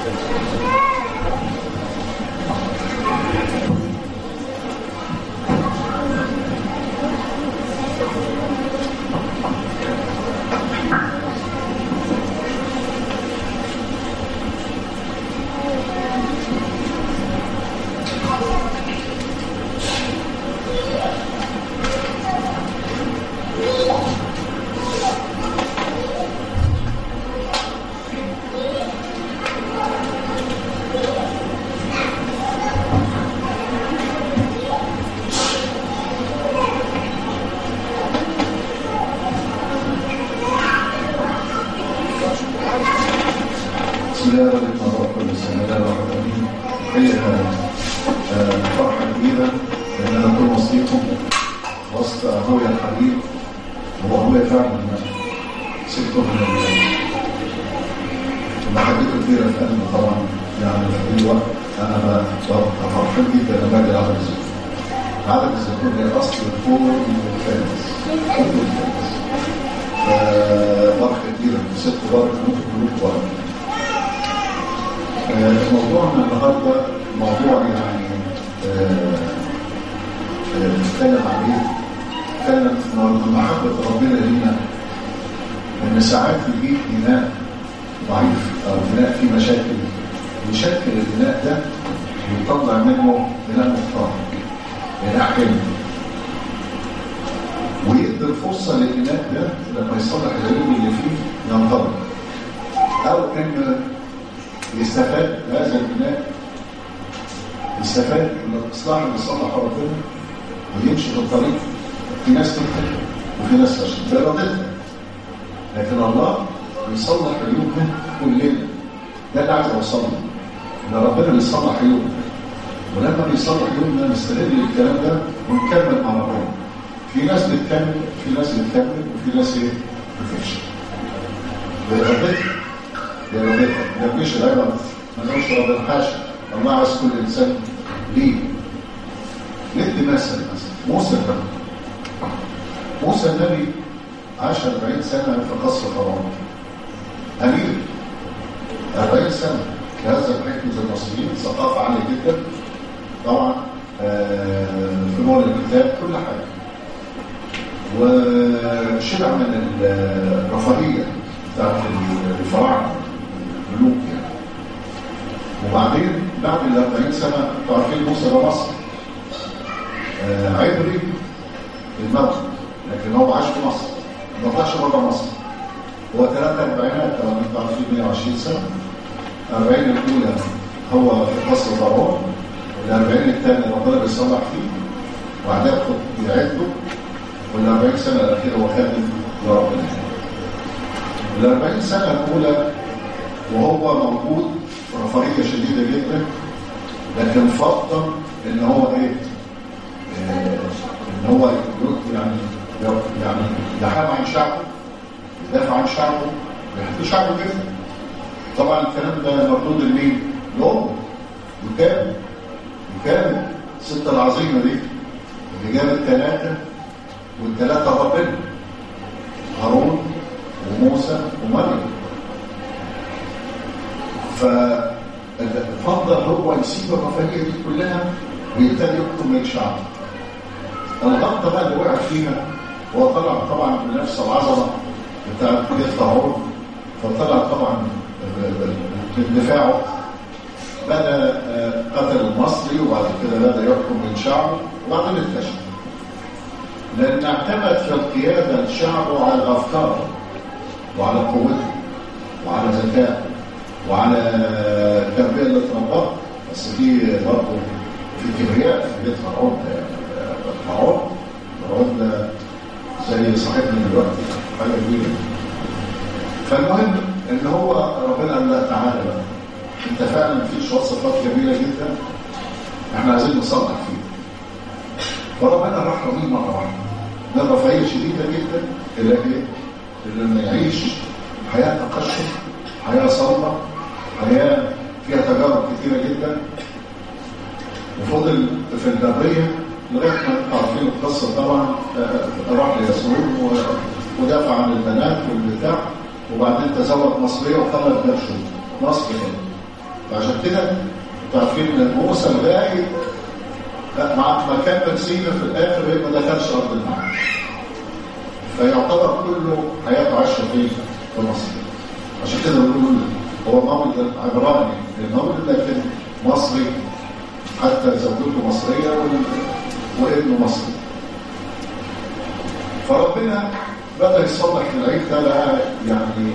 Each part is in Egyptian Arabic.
بسم الله الرحمن الرحيم بسم الله الرحمن الرحيم هي آه، فرحة كبيرة إن أنا أكون وسطيكم وسط أخويا الحبيب هو أخويا فعلا سبته من ال- محبته كبيرة في قلبي طبعا يعني في أي وقت أنا ب- ببقى فرحان جدا لما باجي عدد الزيتون عدد الزيتون هي أصل كل الفانس كل الفانس فبركة كبيرة ست بركة ممكن قلوب بركة آه، موضوعنا النهارده موضوع يعني آه، آه، نتكلم عليه نتكلم عن محبة ربنا لينا ان ساعات يجيب بناء ضعيف او بناء فيه مشاكل يشكل البناء ده ويطلع منه بناء محترم بناء حلو ويدي الفرصه للبناء ده لما يصلح العيوب اللي فيه ينطلق او ان يستفاد بهذا البناء يستفاد من الاصلاح اللي صلحه ربنا ويمشي في الطريق في ناس تنتهي وفي ناس تشتغل بارادتها لكن الله بيصلح عيوبنا كلنا ده اللي عايز اوصل له ان ربنا بيصلح عيوبنا ولما بيصلح عيوبنا نستغل الكلام ده ونكمل مع ربنا في ناس بتكمل في ناس بتكمل وفي ناس ايه بتفشل بارادتها بارادتها ما نبنيش العبر ما نقولش ربنا حاشا الله عايز كل انسان ليه ندي مثل مثلا موسى النبي موسى النبي عاش 40 سنه في قصر فرعون امير 40 سنه كهذا الحكم زي المصريين ثقافه عاليه جدا طبعا آه، فنون الكتاب كل حاجه وشبع من الرفاهيه بتاعت الفراعنه الملوك يعني وبعدين بعد ال 40 سنه انتوا عارفين موسى ده مصر آه، عبري الموت لكن هو عاش في مصر ما طلعش بره مصر هو ثلاث اربعينات طبعا انتوا عارفين 120 سنه 40 الاولى هو في قصر فرعون وال 40 الثاني ربنا بيصلح فيه وبعدها ياخد يعده وال 40 سنه الاخيره هو خادم لربنا ال 40 سنه الاولى وهو موجود في رفاهيه شديده جدا لكن فضل ان هو ايه آه، ان هو يرد يعني يعني يحام عن شعبه يدافع عن شعبه ويحب شعبه جدا طبعا الكلام ده مردود لمين؟ لأمه وكامل وكامل الست العظيمه دي اللي جابت ثلاثه والثلاثه ربنا هارون وموسى ومريم ففضل هو يسيب الرفاهيه دي كلها ويبتدي يحكم الشعب الغلطه بقى اللي وقع فيها هو طلع طبعا بنفس العظمه بتاع بيت فرعون فطلع طبعا بدفاعه بدا آه، قتل المصري وبعد كده بدا يحكم من شعبه وبعدين اتفشل لان اعتمد في القياده لشعبه على الافكار وعلى قوته وعلى ذكائه وعلى التربيه اللي اتربت بس في برضه في كبرياء في بيت فرعون آه، فرعون فرعون ده زي صاحبنا دلوقتي حاجه كبيره فالمهم ان هو ربنا قال لا تعالى بقى انت فعلا فيك شويه صفات جميله جدا احنا عايزين نصلح فيه فربنا راح رميه مره واحده ده رفاهيه شديده جدا الى ايه؟ الى انه يعيش حياه تقشف حياه صلبه حياه فيها تجارب كثيره جدا وفضل في البريه لغايه ما انتوا عارفين القصه طبعا آه، راح ليسرون و- ودافع عن البنات والبتاع وبعدين تزوج مصريه وخلت جرشه مصر كده فعشان كده تعرفين ان موسى لغايه مع ما كان سينا في الاخر ما دخلش ارض المعاد فيعتبر كله حياته عايشه فين في مصر عشان كده بنقول هو مولد عبراني المولد لكن مصري حتى زوجته مصريه وابنه مصري فربنا بدا يصلح في العيد ده لقى يعني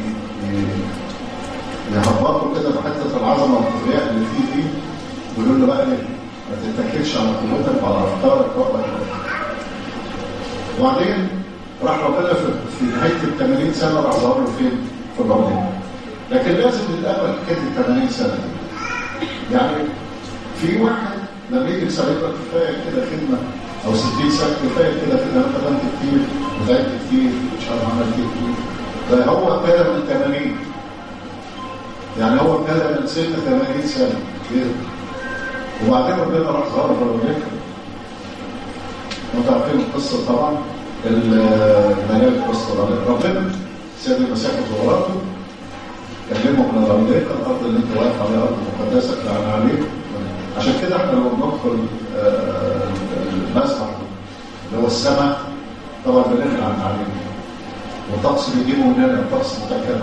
يهبطوا كده بحته العظمه والكبرياء اللي فيه دي ويقول له بقى ايه ما تتكلش على قوتك وعلى افكارك وقتك وبعدين راح ربنا في نهايه ال 80 سنه راح ظهر له فين؟ في العليا لكن لازم نتامل حكايه ال 80 سنه دي يعني في واحد لما يجي يسال يقول كفايه كده خدمه او 60 سنه كفايه كده كده انا خدمت كتير وتعبت كتير مش عارف عملت كتير فهو ابتدى من 80 يعني هو ابتدى من سن 80 سنه كده وبعدين ربنا راح ظهر في العليا انتوا عارفين القصه طبعا الملاك قصه ربنا سيد المسيح وزوراته كلمه من العملاقه الارض اللي انت واقف عليها ارض مقدسه لعن عليك عشان كده احنا لما بندخل المسبح اللي هو السماء طبعا بنلعن عن عليك والطقس بيجيبه مننا طقس متكامل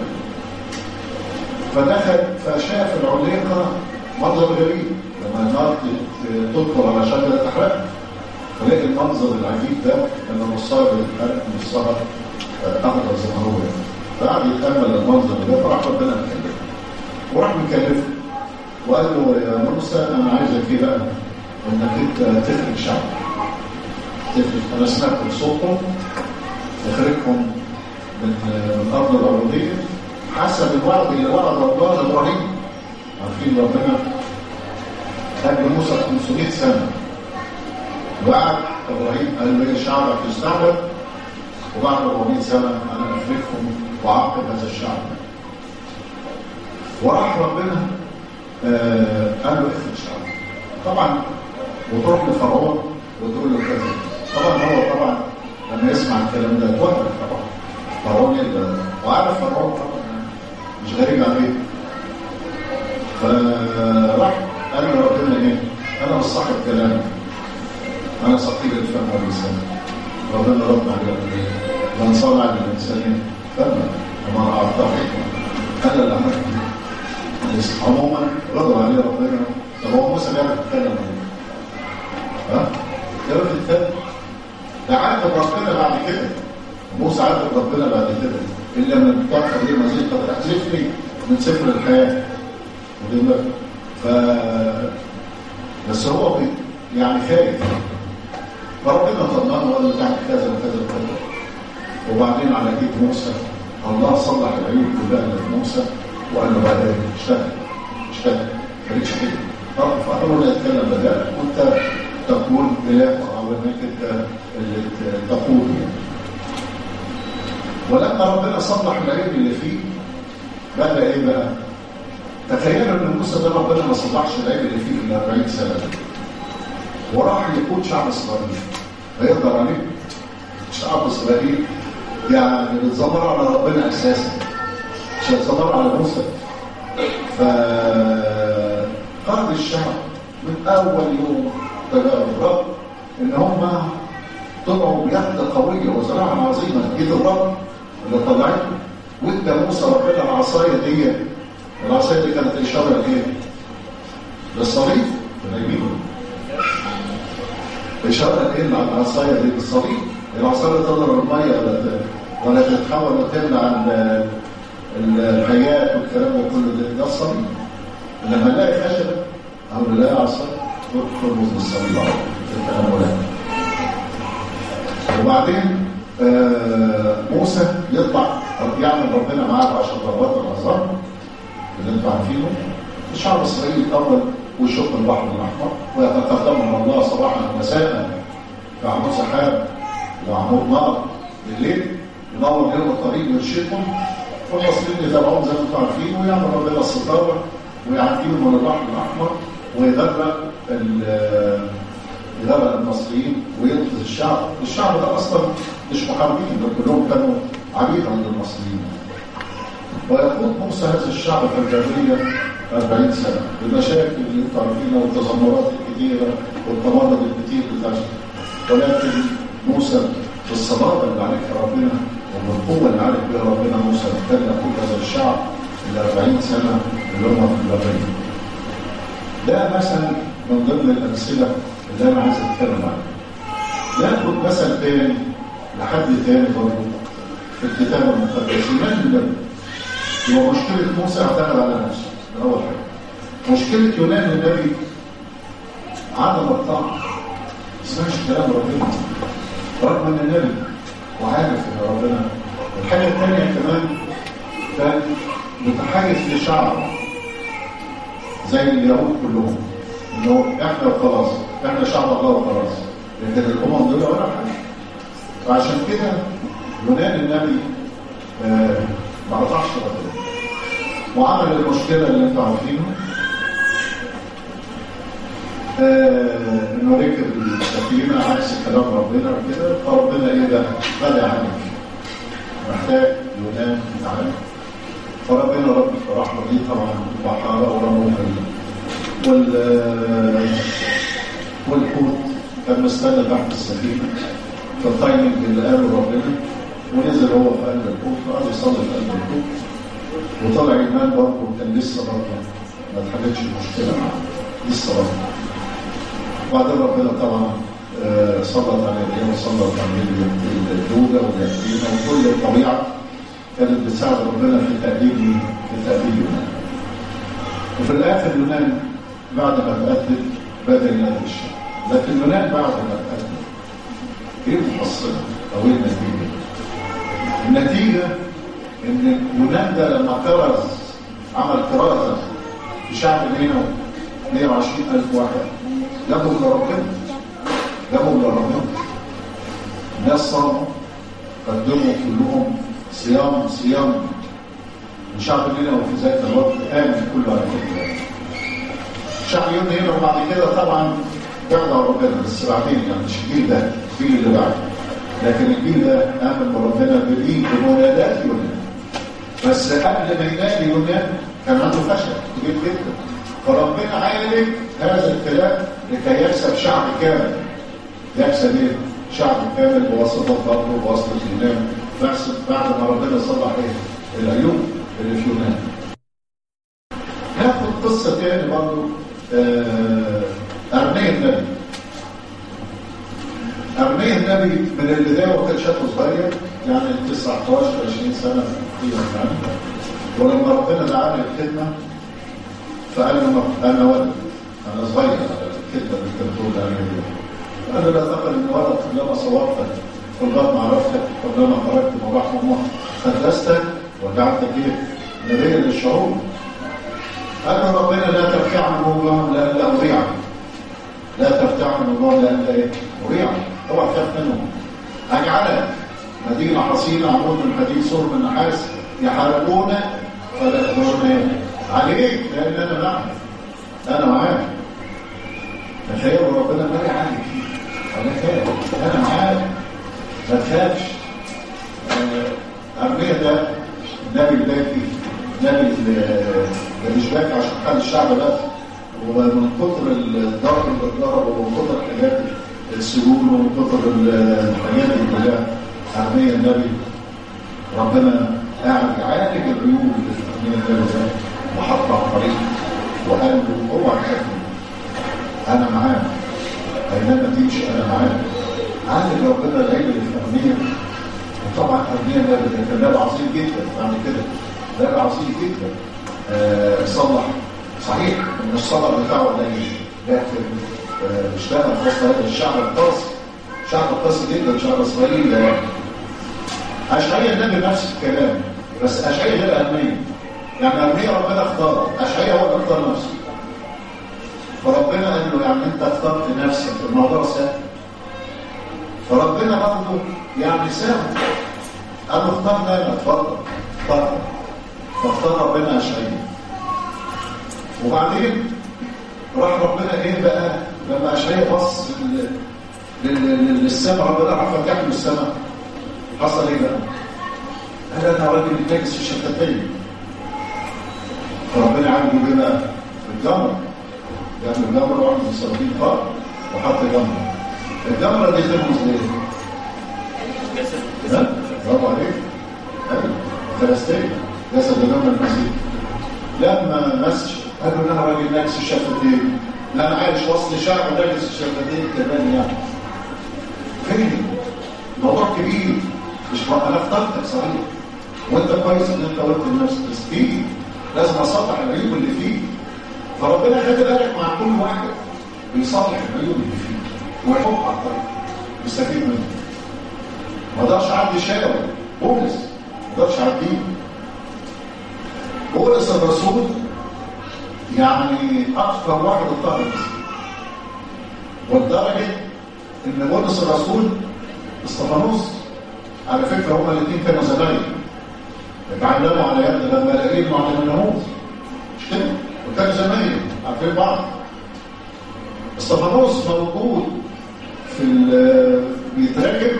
فدخل فشاف العليقه منظر غريب لما النار تدخل على شجره تحرقها فلاقي المنظر العجيب ده ان نصها بيتحرق نصها اخضر زي ما هو فقعد يتامل المنظر ده فراح ربنا مكلفه وراح مكلفه وقال له يا موسى انا عايزك ايه بقى؟ انك انت تخرج شعب تخرج انا سمعت صوتهم تخرجهم من من ارض العبوديه حسب الوعد اللي وعد الله لابراهيم عارفين ربنا قال لموسى 500 سنه وقعد ابراهيم قال له شعبك يستعبد وبعد 400 سنه انا افركهم واعاقب هذا الشعب وراح ربنا آه قال له اخرج شعبك طبعا وتروح لفرعون وتقول له كذا طبعا هو طبعا لما يسمع الكلام ده توقف طبعا فرعون يبقى وعارف فرعون طبعا مش غريب عليه فراح قال له ربنا ايه انا مش صاحب كلامك انا ثقيل الفم واللسان ربنا رد عليه من صنع للانسان فما وما اعطاه انا اللي عملت عموما رد عليه ربنا طب هو موسى بيعرف يتكلم ها؟ بيعرف يتكلم ده عاتب ربنا بعد كده موسى عاتب ربنا بعد كده الا من تاخر ليه مزيد قد احذفني من سفر الحياه ودي ف بس هو بي يعني خايف فربنا طمنه وقال له تعمل كذا وكذا وكذا وبعدين على ايد موسى الله صلح العيوب كلها اللي في موسى وقال له بعد اشتغل اشتغل مالكش كده فقالوا له يتكلم بدل وانت تقول اله او انك انت اللي تقول يعني ولما ربنا صلح العيب اللي فيه بقى ايه بقى؟ تخيلوا ان موسى ده ربنا ما صلحش العيب اللي فيه الا 40 سنه وراح يقود شعب اسرائيل هيقدر عليه شعب اسرائيل يعني بيتذمر على ربنا اساسا مش هيتذمر على موسى ف قاد الشعب من اول يوم تجارب الرب ان هم طلعوا بيد قويه وزراعه عظيمه ايد الرب اللي طلعته وادى موسى ربنا العصايه دي العصايه دي كانت اشاره لايه؟ للصليب اليمين اشاره ايه العصايه دي للصليب العصايه تضرب الميه ولا ولا تتحول وتمنع الحياه والكلام ده كله ده, ده الصليب لما نلاقي خشبه او نلاقي عصايه ترمز للصليب على في التاملات وبعدين آه موسى يطلع يعمل ربنا معاه بعشر ضربات العذاب اللي انتوا عارفينه الشعب الاسرائيلي الاول ويشق البحر الاحمر ويتقدمهم الله صباحا ومساء في عمود سحاب وعمود نار بالليل ينور لهم الطريق يرشدهم والمصريين يتابعون زي ما انتم عارفين ويعمل ربنا الستاره ويعديهم من البحر الاحمر ويغرق يغرق المصريين وينقذ الشعب الشعب ده اصلا مش محاربين ده كلهم كانوا عبيد عند المصريين ويقود موسى هذا الشعب في الجبرية 40 سنة بالمشاكل اللي انتم عارفينها والتذمرات الكثيرة والتمرد الكثير بتاعته ولكن موسى بالصلابة اللي عليها ربنا وبالقوة اللي عليك بها ربنا موسى كان يقود هذا الشعب ال 40 سنة اللي هم في البرية ده مثل من ضمن الأمثلة اللي أنا عايز أتكلم عنها ناخد مثل تاني لحد تاني برضه في الكتاب المقدس من النبي هو مشكلة موسى اعتمد على نفسه ده أول حاجة مشكلة يونان النبي عدم الطاعة ما سمعش كلام ربنا رغم ان النبي وعارف ان ربنا الحاجة الثانية كمان كان متحيز لشعب زي اليهود كلهم انه احنا وخلاص احنا شعب الله وخلاص لكن الامم دول ولا حاجه فعشان كده يونان النبي آه ما قطعش ربنا وعمل المشكله اللي انتم عارفينها آه انه ركب السفينه عكس كلام ربنا وكده فربنا ايه ده بدا عليك محتاج يونان يتعلم فربنا رب رحمه دي طبعا البحاره ورموه في وال والحوت كان مستنى تحت السفينه في التايمنج اللي قاله ربنا ونزل هو في قلب الحوت وقعد يصلي في قلب الحوت وطلع ايمان برضه كان لسه برضه ما اتحلتش المشكله معاه لسه برضه وبعدين ربنا طبعا آه سلط على اليوم وسلط على الدوده واليتيمه وكل الطبيعه كانت بتساعد ربنا في تأديب في تأديب يونان وفي الآخر يونان بعد ما تأدب بدأ ينادي الشعب لكن يونان بعد ما تأدب ايه المحصلة او ايه النتيجة النتيجة ان يونان ده لما كرز عمل كرازة في شعب هنا 120 ألف واحد جابهم لربنا جابهم لربنا الناس صاموا قدموا كلهم صيام صيام وشعب هنا وفي ذات الوقت آمن كله على كده شعب يوم هنا وبعد كده طبعا بعد ربنا بس بعدين يعني مش الجيل ده الجيل اللي بعده لكن الجيل ده آمن بربنا بإيد بمنادات يونان بس قبل ما ينادي يونان كان عنده فشل كبير جدا فربنا عالج هذا الكلام لكي يكسب شعب كامل يكسب ايه؟ شعب كامل بواسطه برضه بواسطه يونان بس بعد ما ربنا صلح ايه؟ العيوب اللي في يونان ناخد قصه تاني برضه آه ارميه النبي ارميه النبي من البدايه وكان شاب صغير يعني 19 20 سنه تقريبا يعني ولما ربنا دعاني الخدمه فقال له انا ولد انا صغير على الكلمه اللي انت بتقول عليها دي قال له لا تقل ان ولد قبلما صورتك قبلما عرفتك قبلما خرجت من رحم امك قدستك وجعلتك ايه نبيا للشعوب قال له ربنا لا ترفع من موضوعهم لان لا اضيعك لا ترتع من موضوعهم لان لا ايه اضيعك اوعى تخاف منهم اجعلك مدينه حصينه عمود من حديد سور من نحاس يحاربون فلا يقدرون ايه عليك لان انا معك انا معاك تخيل ربنا ما عليك انا خايف انا معاك ما تخافش أرمية ده النبي الباكي النبي اللي مش باكي عشان حال الشعب بس ومن كتر الضرب اللي اتضرب ومن كتر الحاجات السجون ومن كتر الحاجات اللي كلها أرمية النبي ربنا قاعد يعالج العيوب اللي في أرمية النبي ده وحط على الطريق وقال له اوعى تخاف انا معاك اينما تمشي انا معاك عالج ربنا العيب اللي في أرمية وطبعا أرمية ده كان لاب عظيم جدا بعد كده لاب عظيم جدا آه صلح صحيح ان الصبر بتاعه قليل لكن آه اشتغل في وسط هذا الشعب القاسي شعب قاسي جدا شعب اسرائيل ده يعني اشعياء النبي نفس الكلام بس اشعياء غير أرمية يعني أرمية ربنا اختاره اشعياء هو اللي اختار نفسه فربنا قال له يعني انت اخترت نفسك الموضوع سهل فربنا برضه يعني سهل قال له اختارنا انا اتفضل اتفضل فاختار ربنا اشعياء وبعدين راح ربنا ايه بقى لما اشعياء بص للسماء ربنا راح فتح له السماء حصل ايه بقى؟ قال انا راجل ناجس في الشفتين يعالجوا بيه بقى الجمره جاب الجمره واحد من السلاطين قار وحط جمره الجمره دي ترمز ليه؟ ها؟ برافو عليك ايوه فلسطين جسد الامام المسيح لما مس قال له انا راجل ناقص الشفتين لا انا عايش وسط شعب ناقص الشفتين كمان يعني فين موضوع كبير مش ما انا اخترتك صحيح وانت كويس ان انت قلت لنفسك بس فيه لازم اصلح العيوب اللي فيه فربنا خلي بالك مع كل واحد بيصلح العيوب اللي فيه ويحط على الطريق يستفيد منه ما اقدرش اعدي شاوي بولس ما اقدرش اعديه بولس الرسول يعني اكثر واحد اضطهد ولدرجه ان بولس الرسول استفانوس على فكره هما الاثنين كانوا زمايل اتعلموا على يد لما لقيت معلمينهوش مش كده وكانوا زمايل عارفين بعض استفانوس موجود في بيتراكب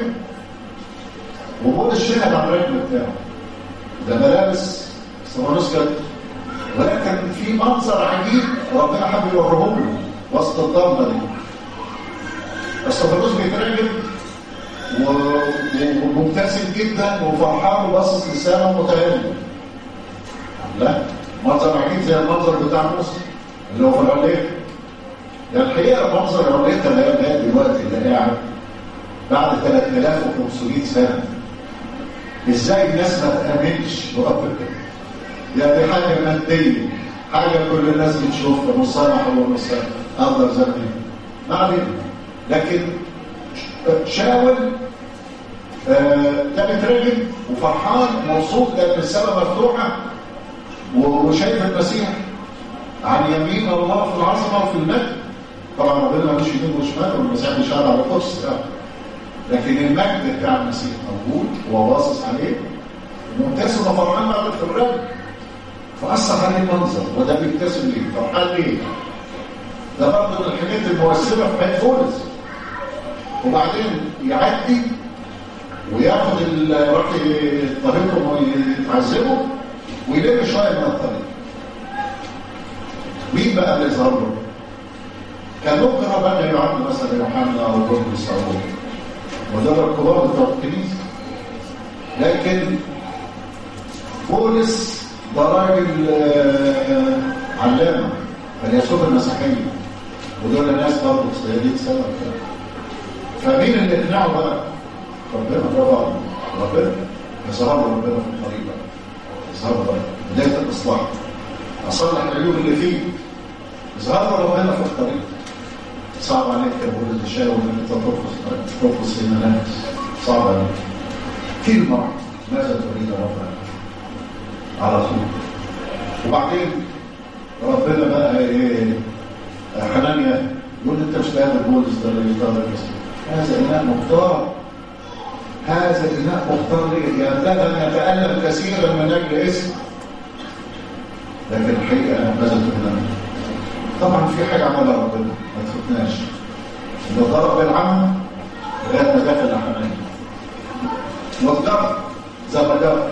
وبولس شهد على الرجل بتاعه ده ملابس استفانوس كده ولكن في منظر عجيب ربنا حب يوريه له وسط الضلمه دي استفانوس بيتراجم ومبتسم جدا وفرحان وباصص لسانه متهالي لا منظر عجيب زي المنظر بتاع موسى اللي هو في العليه يعني الحقيقه منظر العليه اللي هي دلوقتي اللي قاعد بعد 3500 سنه ازاي الناس ما تامنش برب كده يعني حاجة مادية حاجة كل الناس بتشوفها مصالح ومصالح أفضل زمان ما علينا لكن شاول كان مترجم وفرحان ومبسوط لأن السماء مفتوحة وشايف المسيح عن يمين الله في العظمة وفي المجد طبعا ربنا مش يمين وشمال والمسيح بيشار على قدس لكن المجد بتاع المسيح موجود وهو باصص عليه مبتسم وفرحان بقى في الرب فأثر عليه المنظر وده بيبتسم ليه فرحان ليه ده برضه من الحاجات المؤثرة في حياة فولس وبعدين يعدي وياخد يروح طريقهم ويتعذبوا ويلم شوية من الطريق مين بقى اللي يظهر له؟ كان ممكن ربنا يعد مثلا يوحنا او بطرس او ودول الكبار بتوع الكنيسه لكن بولس ده راجل علامة فليسوب المسيحية ودول الناس برضه صيادين سنة فمين اللي اقنعه بقى؟ ربنا برافو ربنا يظهر ربنا في الطريق بقى يظهر بقى بداية الإصلاح أصلح العيوب اللي فيه يظهر ربنا في الطريق صعب عليك يا بولس الشاوي ان انت ترقص ترقص المنافس صعب عليك كلمة ماذا تريد ربنا على طول وبعدين ربنا بقى ايه حنانيا يقول انت مش لاقي بولس ده اللي يختار هذا اناء مختار هذا اناء مختار ليه ينبغي ان يتالم كثيرا من اجل اسم لكن الحقيقه ماذا تفهم طبعا في حاجه عملها ربنا ما تفوتناش انه ضرب العمى لغايه ما دخل حنانيا والضرب زي ما ضرب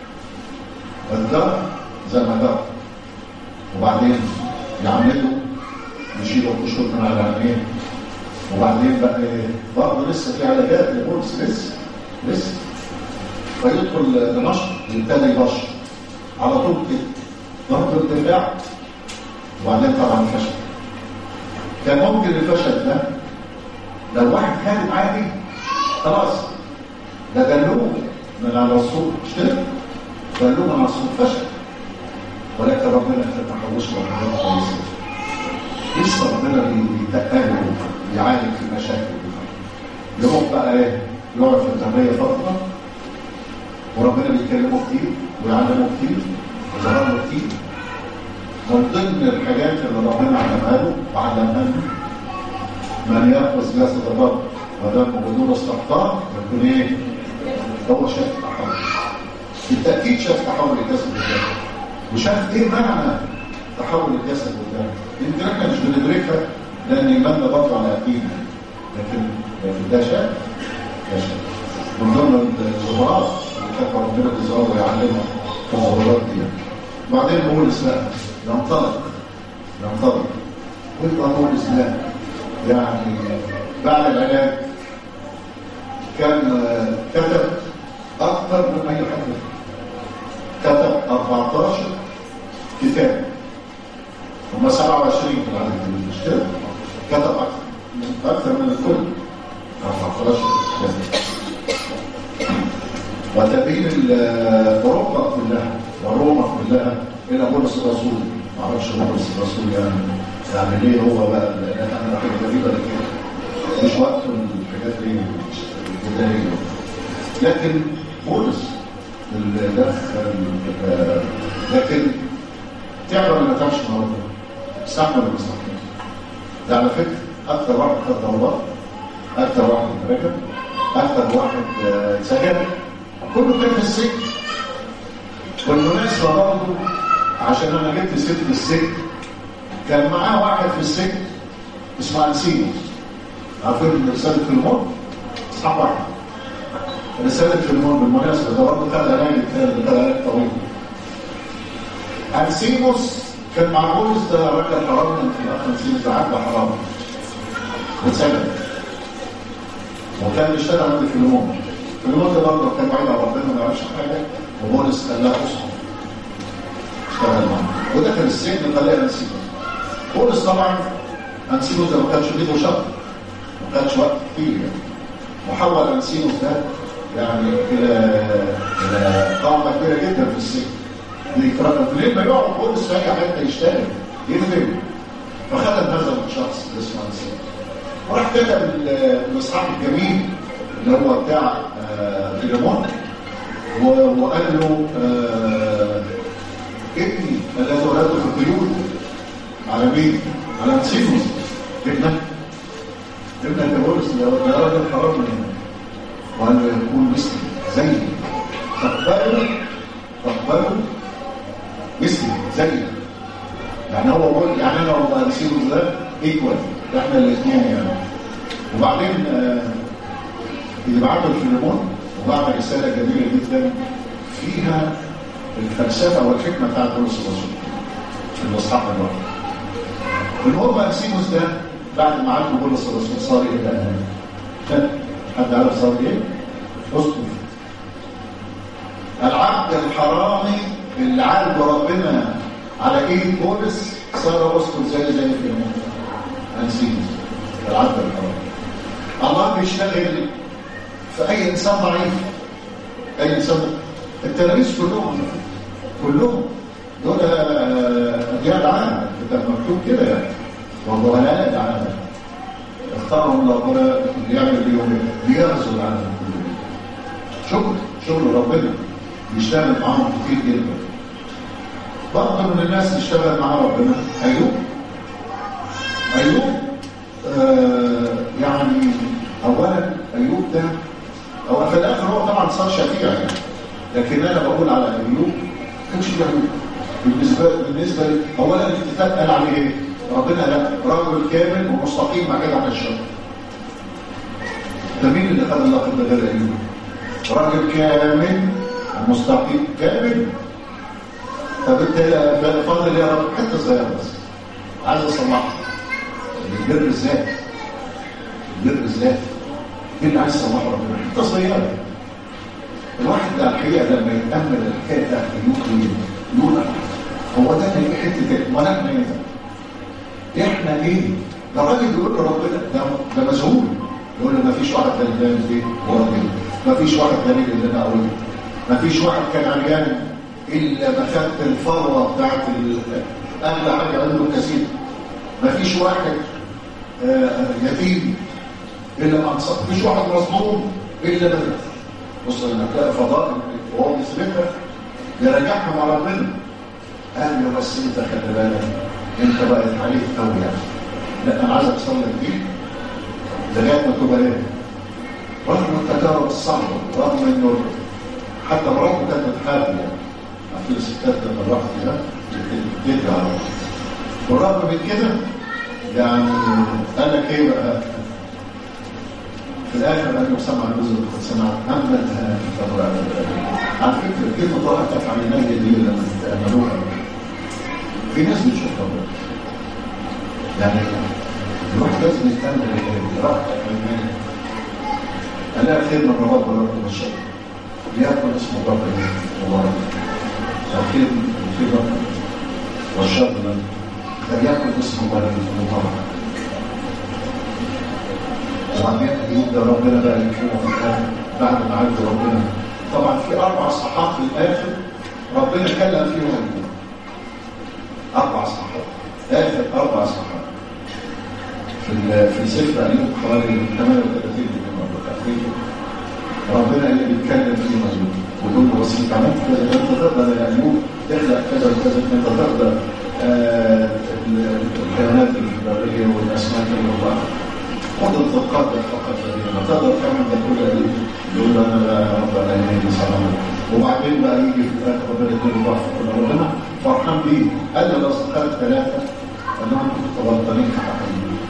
الدار زي ما دار وبعدين يعملوا يشيلوا القشور من على العينين وبعدين بقى برضه لسه في علاجات لبولس لسه لسه فيدخل دمشق يبتدي يبشر على طول كده ضرب الدفاع وبعدين طبعا فشل كان ممكن الفشل ده لو واحد كان عادي خلاص ده دلوه من على الصوت مش كده دلوه من على الصوت فشل ولكن ربنا ما تحوش لحاجات كويسه لسه ربنا بيتقاله يعالج في المشاكل يروح بقى ايه يقعد في التربيه فتره وربنا بيكلمه كتير ويعلمه كتير ويظهر له كتير من ضمن الحاجات اللي ربنا علمها له وعلمها له من يقص جسد الرب ودمه بدون استحقاق يكون ايه؟ هو شاف تحول بالتاكيد شاف تحول الجسد الرب وشاف ايه معنى تحول الجسد قدامه يمكن احنا مش بندركها لان ايماننا برضه على يقين لكن لكن ده شاف ده شاف من ضمن الزهرات اللي كانت ربنا بيظهر ويعلمها في الزهرات دي وبعدين بولس بقى ينطلق ينطلق ويبقى بولس ده يعني بعد العلاج كان كتب اكثر من اي حد كتب 14 كتاب هم 27 في العدد مش كده كتب اكثر اكثر من الكل 14 كتاب وتبين اوروبا كلها وروما كلها الى بولس الرسول ما اعرفش بولس الرسول يعني يعني ليه هو بقى لان انا راح غريبه كده مش وقت الحاجات دي البدايه لكن بولس اللي دخل لكن تعمل ولا ما تعملش النهارده استحمل ولا ما استحملش ده على فكره اكثر واحد خد دورات اكثر واحد رجب اكثر واحد سجن كله كان في السجن والمناسبة برضه عشان انا جبت ست السجن كان معاه واحد في السجن اسمه انسينوس عارفين رسالة فيلمون؟ اصحاب واحد رسالة فيلمون بالمناسبة ده برضه خد علاج خد علاج طويل انسينوس كان مع بولس ده راجل حرام في الاخ انسينوس ده عبد حرام واتسجن وكان بيشتغل عند فيلمون فيلمون ده برضه كان بعيد عن ربنا ما يعرفش حاجه وبولس قال له اصحى اشتغل معاه ودخل السجن قال لي انسيبوس بولس طبعا انسيبوس ده ما كانش بيده شهر ما كانش وقت كتير يعني وحول انسيبوس ده يعني الى الى قامه كبيره جدا في السجن ليه ما يقعد بولس في اي حته يشتغل يخدم فخدم هذا الشخص اللي اسمه انسيبوس وراح كتب الاصحاح الجميل اللي هو بتاع فيلمون وقال له آه ابني الذي ولدته في القيود على مين؟ على انسينوس ابنك ابنك يا بولس يا راجل حرام من هنا وقال له يكون مثلي زي تقبله تقبله مثلي زي يعني هو بقول يعني انا وانسينوس ده ايكوال احنا الاثنين يعني وبعدين آه يبعتوا الفيلمون وبعمل رسالة جميلة جدا فيها الفلسفة والحكمة بتاعت بولس الرسول في المصحف الواحد المهم أكسيموس ده بعد ما عالجه بولس الرسول صار إيه بقى؟ كان حد عارف صار إيه؟ أسقف العبد الحرامي اللي عالجه ربنا على إيد بولس صار أسقف زي زي في الموت أنسيموس العبد الحرامي الله بيشتغل في اي انسان ضعيف اي انسان التلاميذ كلهم كلهم دول اجيال عالم ده مكتوب كده يعني وهو لا العالم اختارهم ربنا يعمل بيهم ليغزو العالم كله شغل شغل ربنا بيشتغل معاهم كتير جدا برضه من الناس اللي اشتغل مع ربنا ايوب ايوب آه يعني اولا ايوب ده هو في الاخر هو طبعا صار شفيع يعني لكن انا بقول على ايوب كانش بيعمل بالنسبه بالنسبه لي اولا الكتاب قال عليه ايه؟ ربنا لا رجل كامل ومستقيم مع كده عن الشر ده مين اللي خد اللقب ده غير ايوب؟ راجل كامل ومستقيم كامل فبالتالي فاضل يا رب حته صغيره بس عايز اصلحها البر الذات البر الذات مين اللي عايز يصلحه ربنا حته صغيره الواحد ده الحقيقه لما يتامل الحكايه بتاعت ايوب يقول هو ده كان حته مالكنا ايه ده؟ احنا ايه؟ ده الراجل بيقول لربنا ده ده مذهول يقول له ما فيش واحد غلبان في وربنا ما فيش واحد دليل اللي انا اقوله ما فيش واحد كان عريان الا ما خدت الفروه بتاعت اغلى حاجه عنده كثير ما فيش واحد آه يتيم الا ما انصف مفيش واحد مظلوم الا ما بص لما تلاقي فضاء وهو بيثبتها يرجعها مع ربنا قال له بس انت خلي بالك انت بقت عليك قوي يعني لا انا عايزك تصلي كتير لغايه ما تبقى ايه رغم التجارب الصعبه رغم انه حتى مراته كانت بتحارب يعني عارفين الستات لما الواحد كده بتدي على ورغم من كده يعني قال لك ايه بقى في الاخر قال له سمع الجزء اللي قد سمع اما الهام على فكره كلمه طلعت على عيني دي لما تتاملوها في ناس بتشوف ربنا يعني الواحد لازم يهتم بالقراءة العلمية ألا خير من رباط ورب من الشر ليكن اسم الرب مبارك الخير في رب والشر من فليكن اسم مبارك مبارك وبعدين يبدا ربنا بقى يكرمه في الاخر بعد ما عرف ربنا طبعا في اربع صحات في الاخر ربنا كلم فيهم الجنة اربع صحات اخر اربع صحات في في سفر ايوب حوالي 38 تقريبا ربنا اللي بيتكلم فيه مظلوم ويقول له بس انت عملت كذا انت تقدر يا ايوب تخلق كذا وكذا انت تقدر آه الحيوانات البريه والاسماك اللي الله قدر تقدر فقط لدينا تقدر تعمل ده كل قليل يقول انا لا يا رب انا يمين سلام وبعدين بقى يجي في الاخر ربنا يديله ضعف كل ربنا فرحان بيه قال له الاصدقاء الثلاثه انهم كنتوا غلطانين في حق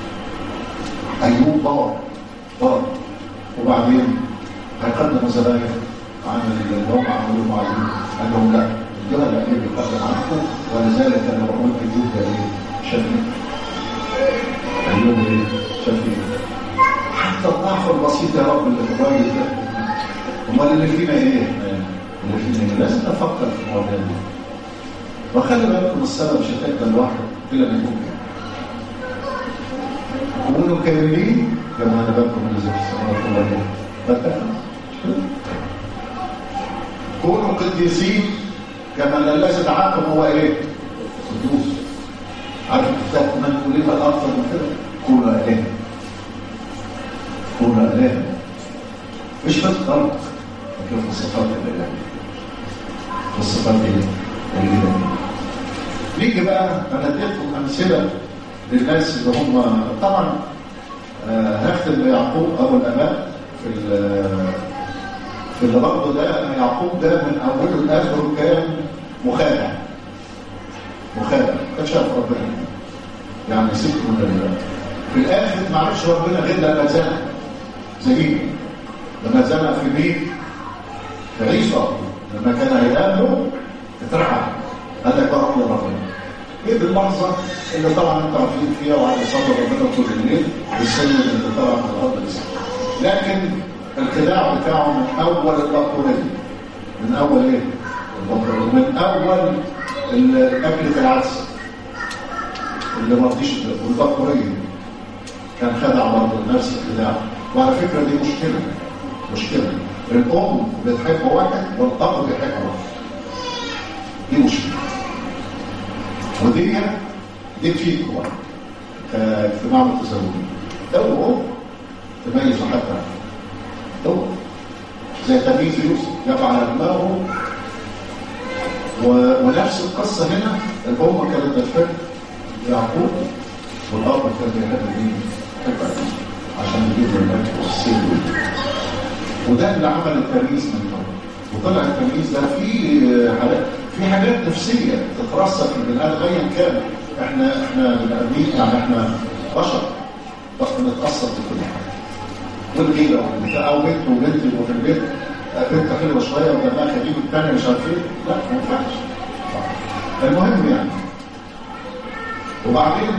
ايوب ضرب ضرب وبعدين هيقدم ذبايح عن اللي هم عملوه مع ايوب قال لهم لا الجهل الاخير بيقدم عنكم ولذلك انا بقول ايوب ده ايه شفيق ايوب ايه شفيق حتى الضعف البسيط يا رب اللي في الراجل ده امال اللي فينا ايه اللي فينا ايه لازم نفكر في المواضيع دي وخلي بالكم السبب مش هتقبل لوحده الا ما يكون كده كونوا كاملين كما نبالكم من زي السماوات والارض كونوا قديسين كما الذي دعاكم هو ايه؟ قدوس عارف كتاب من كلمه اكثر من كده كونوا اله كونوا اله مش بس خلق لكن في الصفات الاله في الصفات الاله نيجي بقى انا اديتكم امثله للناس اللي هم طبعا آه هختم بيعقوب ابو الاباء في في اللي برضه ده يعقوب ده من اوله لاخره كان مخادع مخادع كان شاف ربنا يعني سبت من الله في الاخر ما عرفش ربنا غير لما زنق زي لما زنق في مين؟ في عيسى لما كان هيقابله اترعب قال لك بقى ربنا ايه اللحظه اللي طبعا انتوا عارفين فيها وعلى صدر ربنا طول الليل السيد اللي طلع من الارض لسه لكن الخداع بتاعه من اول البقوريه من اول ايه؟ البقوريه من اول اكله العدس اللي ما رضيش والبقوريه كان خدع برضه نفس الخداع وعلى فكره دي مشكله مشكله الام بتحب واحد والاب بيحب واحد دي مشكله ودي دي فيكم اجتماع متزوجين اوعوا تميزوا حتى اوعوا زي تمييز يوسف يقع على دماغه و... ونفس القصه هنا الام كانت بتحب يعقوب والاب كان بيحب مين؟ يحب عشان يجيب الاكل والسلم وده اللي عمل التمييز من الاول وطلع التمييز ده فيه حاجات في حاجات نفسيه تترسخ في البني ادم ايا كان احنا احنا بني ادمين يعني احنا بشر بس بنتاثر بكل حاجه والغيره والبتاع او بنت وبنت وفي البيت بنت حلوه شويه ودمها خفيف الثانيه مش عارف ايه لا ما ينفعش المهم يعني وبعدين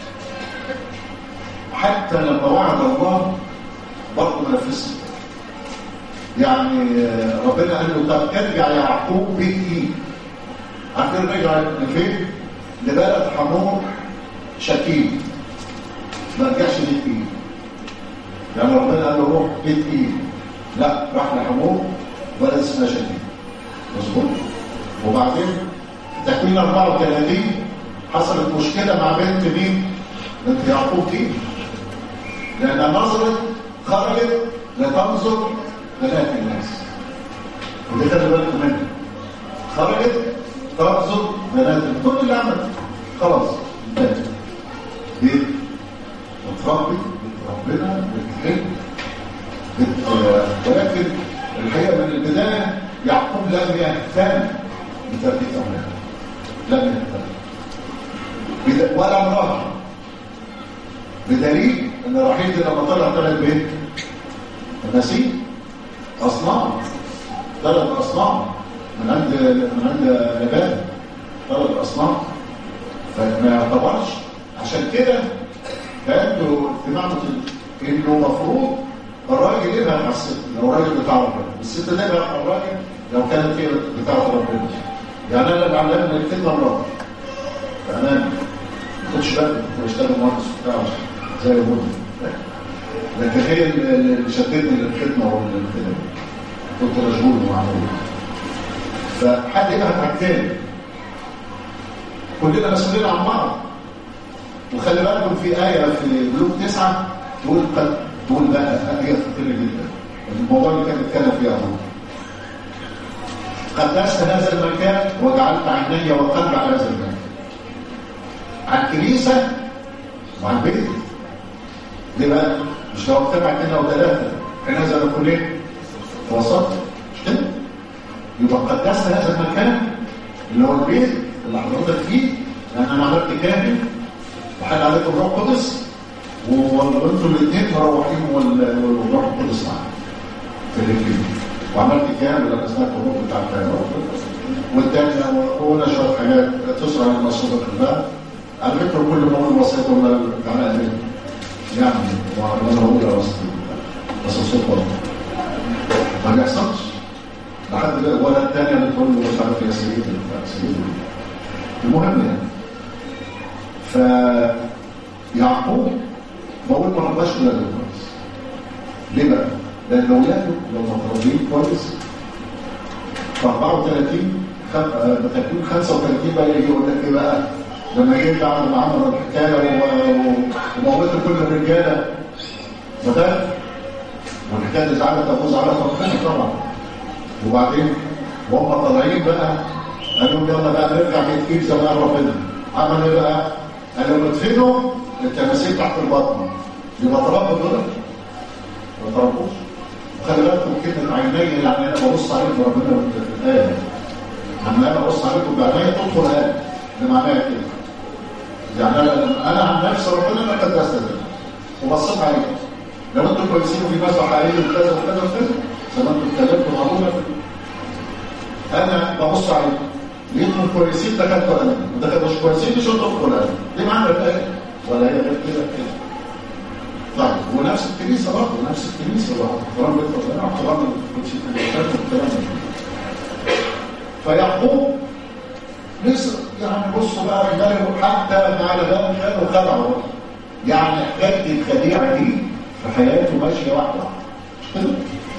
حتى لما وعد الله برضه نفسه يعني ربنا قال له طب ارجع يا يعقوب بيت ايه عارفين رجع لفين لبلد حمور شكيم ما رجعش بيت ايه يعني ربنا قال له روح بيت ايه لا راح لحمور بلد اسمها شكيم مظبوط وبعدين تكوين 34 حصلت مشكله مع بنت مين بنت يعقوب دي لانها نظرت خرجت لتنظر بنات الناس ودي خلي بالكم منها خرجت تنظر بنات كل اللي عملت خلاص انتهت ليه؟ بتربي ربنا بتحب بت... ولكن الحقيقه من البدايه يعقوب لم يهتم بتربيه اولاده لم يهتم بد... ولا امراه بدليل ان رحيل لما طلع ثلاث بيت النسيم اصنام ثلاث اصنام من عند من عند نبات ثلاث اصنام فما يعتبرش عشان كده كانوا اجتماع انه المفروض الراجل يبعد على الست لو الراجل بتاع ربنا الست تبعد على الراجل لو كانت هي بتاعت ربنا يعني انا اللي علمني الخدمه مراتي تمام ما كنتش بالي كنت بشتغل مهندس وبتاع زي ابويا لكن هي اللي شدتني للخدمه والخدمه كنت مشغول ومعمول فحد يبعد على التاني كلنا مسؤولين عن بعض وخلي بالكم في آية في بلوك تسعة تقول قد تقول بقى آية خطيرة جدا الموضوع اللي كان بيتكلم فيه أبوه قدست هذا المكان وجعلت عيني وقلبي على هذا المكان على الكنيسة وعلى البيت ليه بقى؟ مش لو اجتمعت هنا وثلاثة كان هذا نقول ايه؟ في وسط مش كده؟ يبقى قدست هذا المكان اللي هو البيت اللي حضرتك فيه لان انا عملت كامل وحل عليكم الروح القدس وانتوا الاثنين مروحين والروح القدس معاك في الاثنين وعملت كامل انا سمعت الروح بتاع الكامل والثانيه وقلنا شويه حاجات تسرع من مصروف الله على فكره كل ما اقول وصيه ولا تعالى امين يعني وانا بقول يا وسط بس الصوت برضه ما بيحصلش لحد ولا الثانيه اللي تقول له مش عارف يا سيدي سيدي المهم يعني فيعقوب بقول ما رباش ولاده كويس ليه بقى؟ لان اولاده لو متربيين كويس ف 34 بتكون 35 بقى يجي يقول لك ايه بقى؟ لما جيت بعد ما عملوا الحكايه وموتوا كل الرجاله فده والحكايه دي زعلت ابوه زعلت ربنا طبعا وبعدين وهم طالعين بقى قالوا يلا بقى نرجع نتكيف زمان ربنا عملوا ايه بقى؟ قالوا ندفنوا التماثيل تحت البطن يبقى تربوا دول ما تربوش وخلي بالكم كده عيني يعني انا ببص عليكم ربنا في الايه لما انا ببص عليكم بعيني تدخل ايه ده معناها كده يعني انا انا عن نفسي ربنا انا قدست وبصيت عليكم لو انتم كويسين وفي ناس حقيقيه وكذا وكذا وكذا زي ما انتم اتكلمتوا مع ابونا انا ببص عليكم لقيتهم كويسين دخلتوا انا ودخلتوا مش كويسين مش هتدخلوا انا دي معنى الايه ولا هي غير كده كده طيب ونفس الكنيسه برضه نفس الكنيسه برضه احترام بيت ربنا احترام الكنيسه والكلام ده فيعقوب لسه يعني بصوا بقى الملك حتى مع لبان كانوا خدعوا يعني حكايه الخديعه دي في حياته ماشيه واحده واحده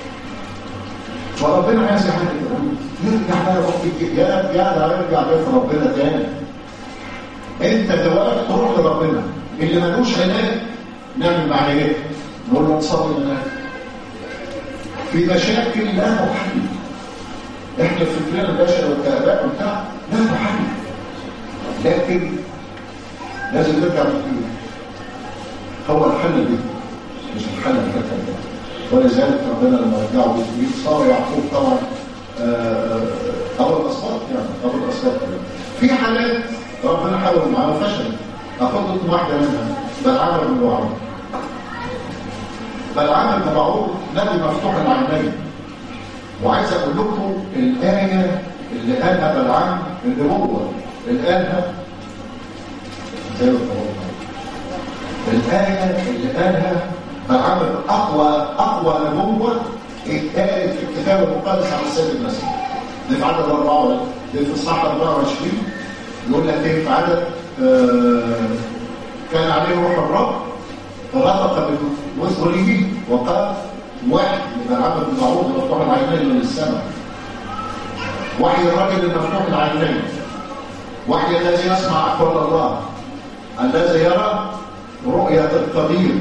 فربنا عايز يحل نرجع بقى ربك يا يا ده ارجع بيت ربنا تاني انت دلوقتي تروح لربنا اللي ملوش علاج نعمل معاه ايه؟ نقول له نصلي هناك في مشاكل لا محل احنا في فكرنا البشر والكهرباء وبتاع لا محل لكن لازم نرجع للدين هو الحل دي مش الحل الفكر ده ولذلك ربنا لما رجعوا بالجديد صار يعقوب طبعا ابو الاسباط يعني ابو الاسباط يعني. في حالات ربنا حاول معاه وفشل اخذ لكم واحده منها بلعام بن بعوض بلعام بن بعوض نبي مفتوح العينين وعايز اقول لكم الايه اللي قالها بلعام النبوه اللي قالها زي الايه اللي قالها بلعام اقوى اقوى نبوه اتقالت في الكتاب المقدس عن السيد المسيح دي في عدد 24 دي في اصحاح 24 يقول لك ايه في عدد آه كان عليه روح الرب فغطق بوزره وقال واحد من العبد المعروض مفتوح العينين من السماء وحي الرجل المفتوح العينين وحي الذي يسمع اقوال الله الذي يرى رؤية القدير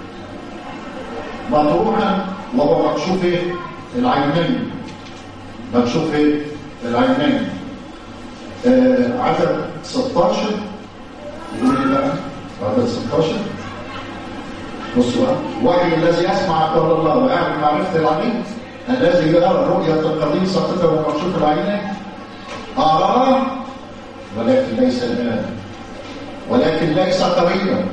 مطروحا وهو مكشوف العينين مكشوف العينين آه عدد 16 يقول ايه بقى عدد 16 بصوا بقى وحي الذي يسمع قول الله ويعرف معرفه العليم الذي يرى رؤية القديم ساقطة ومكشوف العينين أراه ولكن ليس الآن ولكن ليس قريبا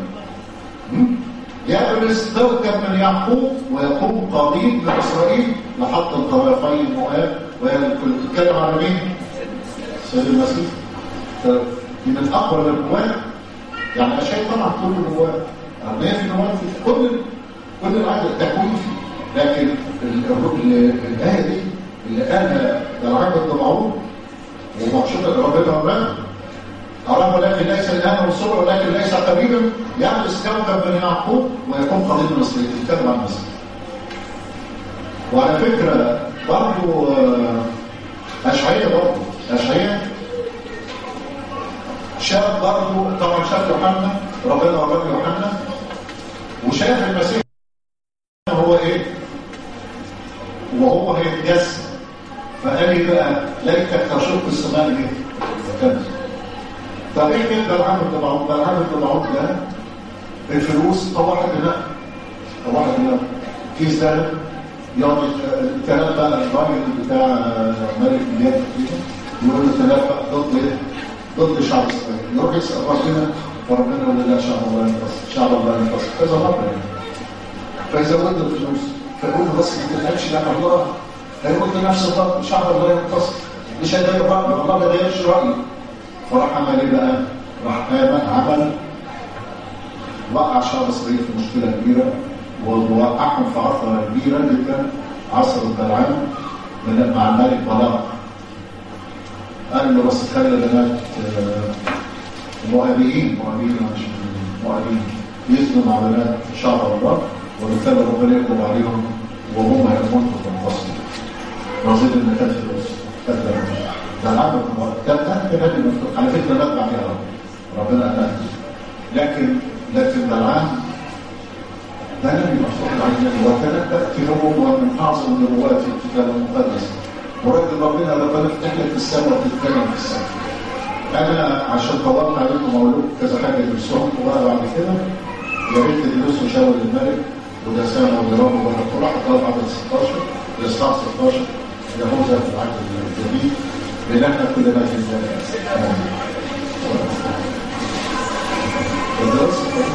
يبرز كوكب من يعقوب ويقوم قضيب من إسرائيل لحط الطرفين مؤاب وهي تتكلم على مين؟ سيد المسيح دي من اقوى النبوات يعني اشياء طبعا كل النبوات أغنية في نبوات في كل كل العدد التكويفي لكن الآية دي اللي قالها العبد الطبعون ومقصودة ربنا ربنا أراه ولكن ليس الآن وصول ولكن ليس قريبا يعبس كوكب بني يعقوب ويكون قضيب مصر يتكلم عن مصر وعلى فكرة برضو أشعية برضو أشعية شاف برضو طبعا شاف يوحنا ربنا ورب يوحنا وشاف المسيح هو ايه وهو هيتجسد فقال لي بقى ليتك تشق السماء ايه كنز طب ايه كده العام الطبعون ده العام الطبعون ده الفلوس طب واحد هنا طب واحد هنا في ذهب يعني الكلام بقى الراجل بتاع ملك اليد يقول له تنبأ ضد ايه ضد شعب اسرائيل يروح يسال ربنا فربنا يقول له لا شعب الله ينتصر شعب الله ينتصر كذا مره يعني فيزود له الفلوس فيقول له بس ما تتعبش لا الله هيقول لنفس الضغط شعب الله ينتصر مش هيغير رايه الله ما يغيرش رايه فراح عمل ايه بقى؟ راح عمل وقع شعب اسرائيل في مشكله كبيره ووقعهم في عثره كبيره جدا عصر البلعام مع الملك بلاق قال له بس خلي بنات مؤابيين مؤابيين مش مؤابيين يزنوا مع بنات شعب الله وبالتالي ربنا يقبل عليهم وهم يموتوا في الفصل رصيد النكات في الأسر كذا ده العبد ده ده نادي مفتوح على فكره لا بعدها ربنا أتاك لكن لكن بلعام ده نبي مفتوح العين وكانت تأتي نبوة من أعظم النبوات في الكتاب المقدس مراد ربنا ربنا فتح لك في السماء وتتكلم في السماء انا عشان طولت عليكم اقول لكم كذا حاجه تدرسوهم وبقى بعد كده يا ريت تدرسوا شاور الملك وده سامع ودرام وبركوره حطها بعد 16 الاصحاح 16 يهوذا في العهد الجديد لان احنا كلنا في ذلك الدرس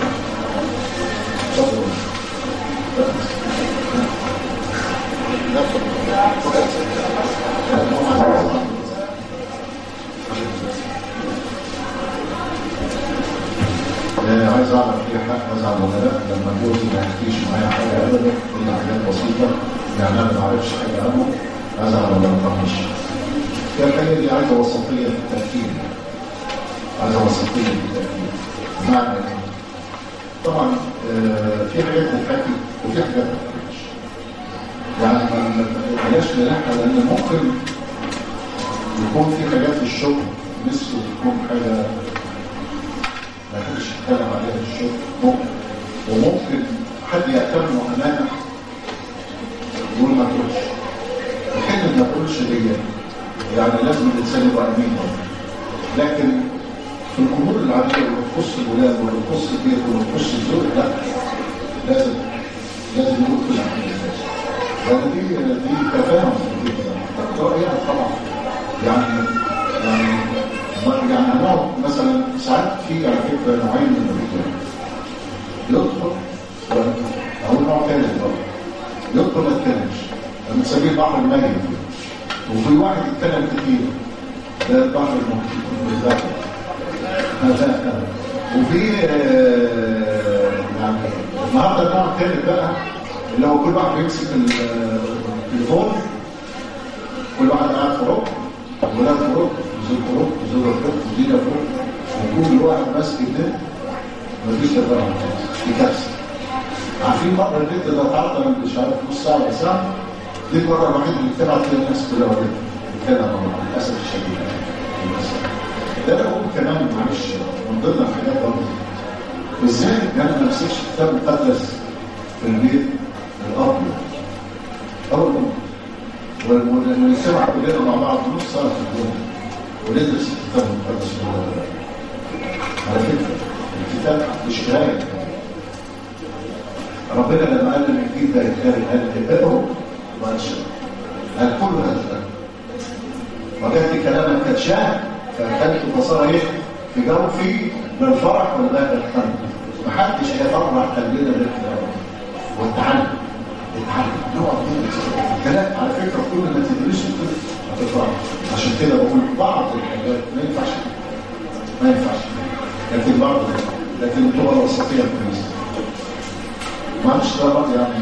عايز اعرف ايه حق ازعل ولا لا لما جوزي ما يحكيش معايا حاجه ابدا الا حاجات بسيطه يعني انا ما اعرفش حاجه عنه ازعل ولا ما اطنش هي الحاجه دي عايزه وسطيه في التفكير عايزه وسطيه في التفكير معنى طبعا آه في حاجات تتحكي وفي حاجات ما تتحكيش يعني ما بلاش نلحق لان ممكن يكون في حاجات في الشغل نفسه تكون حاجه ما حدش يتكلم عليها في الشغل ممكن وممكن حد يأتمنه أمانة يقول ما تقولش الحين ما تقولش دي يعني لازم الإنسان يبقى أمين لكن في الأمور العادية اللي تخص الولاد واللي تخص البيت واللي تخص الزوج لا لازم لازم يقول كل حاجة لأن دي دي تفاهم رأيها طبعا يعني يعني يعني هنقعد مثلا ساعات في على فكره نوعين من الرجال يدخل او نوع ثالث برضه يدخل ما يتكلمش بنسميه البحر الميت وفي واحد يتكلم كتير ده البحر الميت وفي يعني النهارده النوع الثالث بقى اللي هو كل واحد بيمسك التليفون كل واحد قاعد في ركن ولاد في ركن زوج فروق وزوجة فروق وزينة فروق وكل واحد ماسك النت مفيش تفاهم دي كارثة عارفين مرة البنت ده اتعرض مش عارف نص ساعة ولا ساعة دي المرة الوحيدة اللي اجتمعت فيها الناس كلها وجدت بتتكلم مع للأسف الشديد ده انا بقول كمان معلش من ضمن الحاجات برضه ازاي ان انا ما امسكش كتاب مقدس في البيت الاب اول ونسمع كلنا مع بعض نص ساعه في اليوم وندرس الكتاب المقدس على فكره الكتاب مش قرايه ربنا لما قال الانجيل ده يتقال قال اقروا وانشر قال كل هذا وجدت كلاما كتشاه فكانت فصار ايه في جوفي بالفرح والبهجه الحمد محدش هيفرح قلبنا بالكلام والتعلم التعلم نوع من الكلام على فكره كل ما تدرسه هتفرح عشان كده بقول بعض الحاجات ما ينفعش ما ينفعش لكن برضه لكن تبقى الوسطيه كويسه ما عادش ده بقى يعني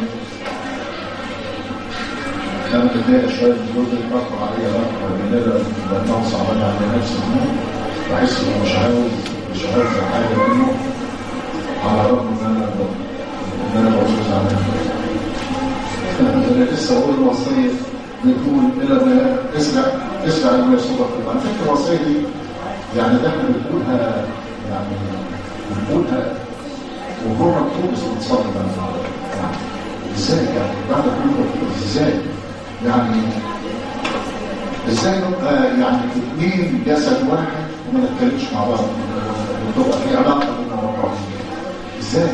كانت متضايق شويه من الجزء اللي بطلع عليها بقى بالليل لانه صعبان على نفسي بحس انه مش عاوز مش عاوز حاجه منه على الرغم ان انا ان انا بعوز عليها انا لسه بقول الوصيه بتقول الى ما اسمع اسمع ما يصدق على فكره الوصيه دي يعني ده احنا بنقولها يعني بنقولها وهو مكتوب بس بتصلي بقى يعني ازاي يعني بعد كل ازاي يعني ازاي نبقى يعني اثنين جسد واحد وما نتكلمش مع بعض وتبقى في علاقه بيننا وبين بعض ازاي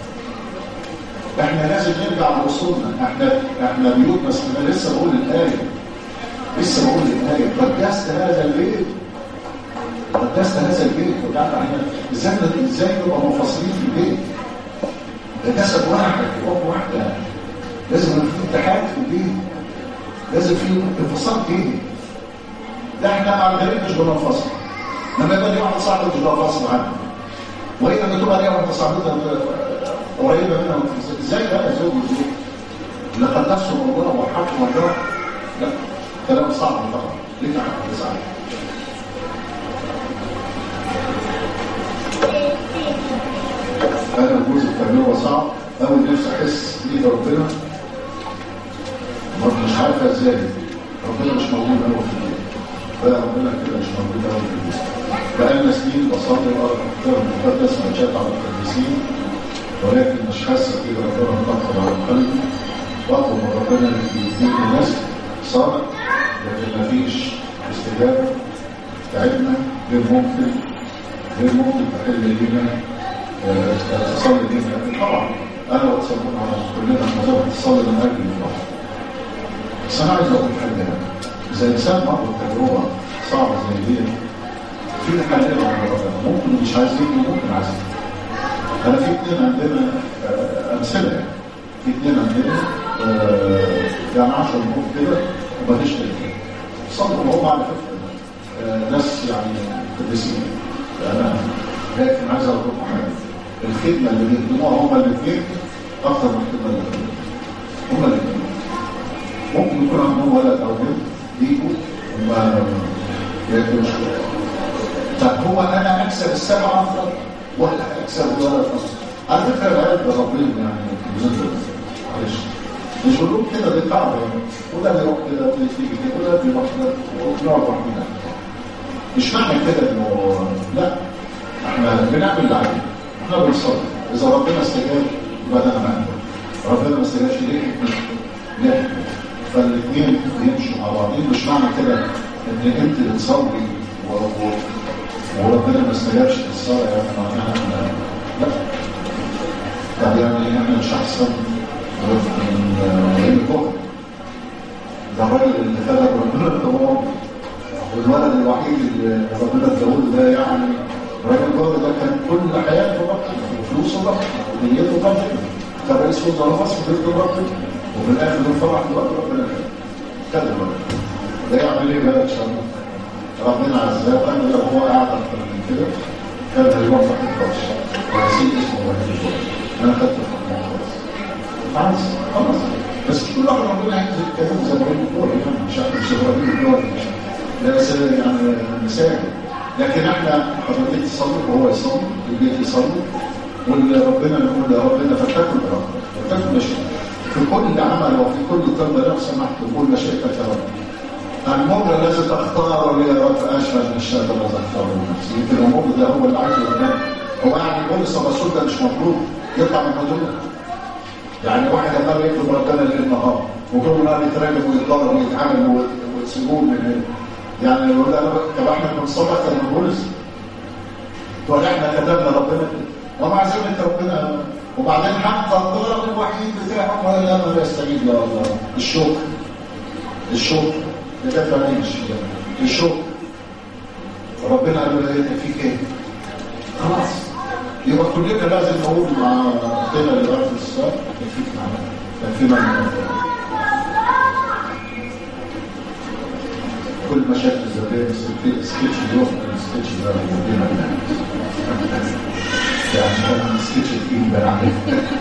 احنا لازم نرجع لاصولنا احنا احنا بيوت بس انا لسه بقول الايه لسه بقول الايه قدست هذا البيت قدست هذا البيت وقعد احنا ازاي ازاي نبقى منفصلين في البيت ده جسد واحد روح واحده لازم يبقى في اتحاد في البيت لازم في انفصال فيه ده احنا مع الغريب مش بننفصل لما يبقى لي واحد صاحبي مش بنفصل عنه وهي لما تبقى لي واحده صاحبتها قريبه منها ازاي بقى زوج وزوج لقد نفسه موضوع وحق موضوع لا كلام صعب طبعا ليك حق صعب انا الجزء التربيه صعب اول نفسي احس بايد ربنا برضه مش عارفه ازاي ربنا مش موجود قوي في البيت بقى ربنا كده مش موجود قوي في البيت بقالنا سنين بصلي وقرا الكتاب المقدس واتشات على القديسين ولكن مش حاسه كده ربنا متاخر على قلبي واطلب من ربنا يديني الناس صالح لكن مفيش استجابه تعبنا غير ممكن غير ممكن تحل لينا تصلي لينا طبعا انا وتصلون على كلنا حضرتك تصلي من اجل الله بس انا عايز اقول حاجه اذا انسان مر بتجربه صعبه زي دي في حالين ممكن مش عايز يجي ممكن عايز يجي انا في اثنين عندنا امثله يعني في اثنين عندنا يعني 10 نقط كده وما فيش تلفزيون صبروا هم على فكره ناس يعني قديسين انا لكن عايز اقول لكم حاجه الخدمه اللي بيخدموها هم الاثنين اكثر من الخدمه اللي بيخدموها هم الاثنين ممكن يكون عندهم ولد او بنت بيجوا وما ياكلوش طب هو انا اكسب السبعه افضل ولا اكسب الولد افضل على فكره العيال ربنا يعني بينزل معلش مش بقول كده دي قاعده يعني وده بيروح كده وده تيجي كده وده بيروح كده وبنقعد لوحدنا مش معنى كده انه لا احنا بنعمل اللي علينا احنا بنصلي اذا ربنا استجاب يبقى ده معانا ربنا ما استجابش ليه ليه فالاثنين بيمشوا مع بعضين مش معنى كده ان انت بتصلي و... و... وربنا ما استجابش للصلاه يعني معناها لا طب يعني احنا مش احسن من ابن الكفر ده الراجل اللي خلق ربنا التمام والولد الوحيد اللي ربنا اداله ده يعني الراجل الكفر ده كان كل حياته ربنا وفلوسه ربنا ودنيته ربنا كان رئيس وزراء مصر بيته ربنا وفي الاخر الفرح دلوقتي ربنا كده ربنا ده يعمل ايه بقى ان شاء الله ربنا عزاه وقال لو هو قاعد اكتر من كده كان هيوفق الكوتش ونسيت اسمه وهي انا خدت الحكم خلاص خلاص خلاص بس كل واحد ربنا هينزل الكلام زي ما بيقول يعني مش احنا مش صغيرين الدول لا يعني مثال لكن احنا حضرتك تصلي وهو يصلي البيت يصلي وربنا نقول يا ربنا فتاكل بربنا فتاكل مشيئتك في كل عمل وفي كل طلب لو سمحت قول مشيئتك يا رب المر الذي تختار لي يا رب اشهر من الشهاده الذي اختاره لنفسي يمكن المر ده هو اللي عايز يقدم هو يعني يقول الرسول ده مش مطلوب يطلع من حدودنا يعني واحد عمال يكتب ربنا ليل نهار وكل نهار يتراجم ويتضرب ويتعامل ويسيبوه من هنا يعني يقول لا طب احنا بنصدق كان بولس تقول احنا كتبنا ربنا ومع ذلك ربنا وبعدين حتى الضرب الوحيد بتاعهم ولا لا يستجيب يا الله الشكر الشكر ده كانت ماليش الشكر ربنا قال له ايه فيك ايه خلاص يبقى كلنا لازم نقول مع اختنا اللي بقى في الصلاه يكفيك معانا يكفينا كل مشاكل الذاتيه بس السكتش يروح السكتش ده يودينا يعني كان السكتش تقيل بقى عليه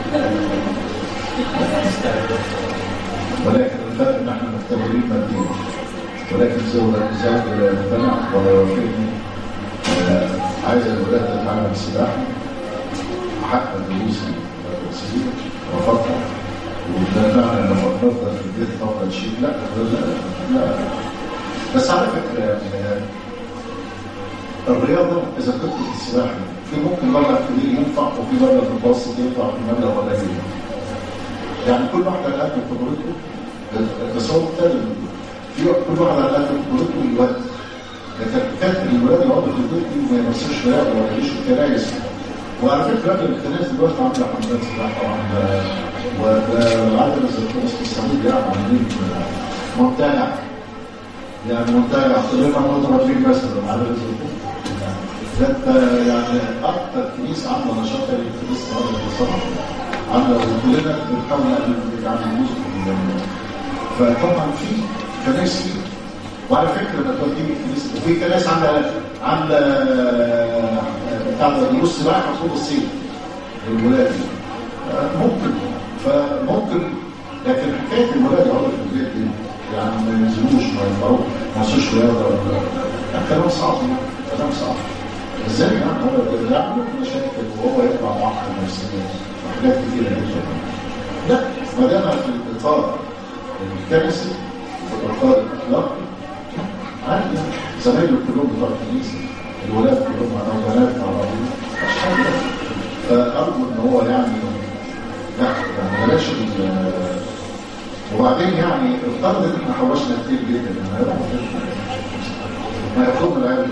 ولكن الفرق ان احنا مختبرين ماديا ولكن زوج الزوج لا يقتنع ولا يوافقني آه، عايز الولاد تتعلم السباحه حتى دروس التنسيق وفتره وده معنى ان نفضل في البيت افضل شيء لا لا لا بس على فكره يعني الرياضه اذا كنت في السباحه في ممكن مبلغ كبير ينفع وفي مبلغ متوسط ينفع وفي مبلغ قليل يعني كل واحد على قد قدرته بس هو بالتالي في كل واحد على قد قدرته يودي لكن كانت الولاد يقعدوا في البيت دي وما يمسوش رياضه ولا يعيشوا الكنايس وعلى فكره قبل الكنائس دلوقتي عامله حملات سباحه وعامله وعندنا الزيتون اسمه الصعيد يعني عاملين منتجع يعني منتجع تقريبا مضرب ليه مثلا على الزيتون ده انت يعني اكتر كنيسه عامله نشاط هي كنيسه هذا الصراحه عامله وكلنا بنحاول نعمل جزء من فطبعا في كنائس كتير وعلى فكره لما توديني الكنيسه وفي كنائس عامله عامله بتاع دروس سباحه طول الصيف للولاد ممكن فممكن لكن حكايه الولاد يقعدوا في البيت دي يعني ما ينزلوش ما يطلعوش ما يعملوش رياضه ولا كلام صعب كلام صعب ازاي يعني هو يعمل مشاكل وهو يطلع معقد نفسيا وحاجات كتيره جدا لا ما دام في الاطار الكنسي في الاطار الاخلاقي عادي زمايله كلهم بتوع الكنيسه الولاد كلهم او بنات مع بعضهم مش حاجه فارجو ان هو يعني لا يعني بلاش وبعدين يعني افترض ان احنا حوشنا كتير جدا يعني ما يطلب العيال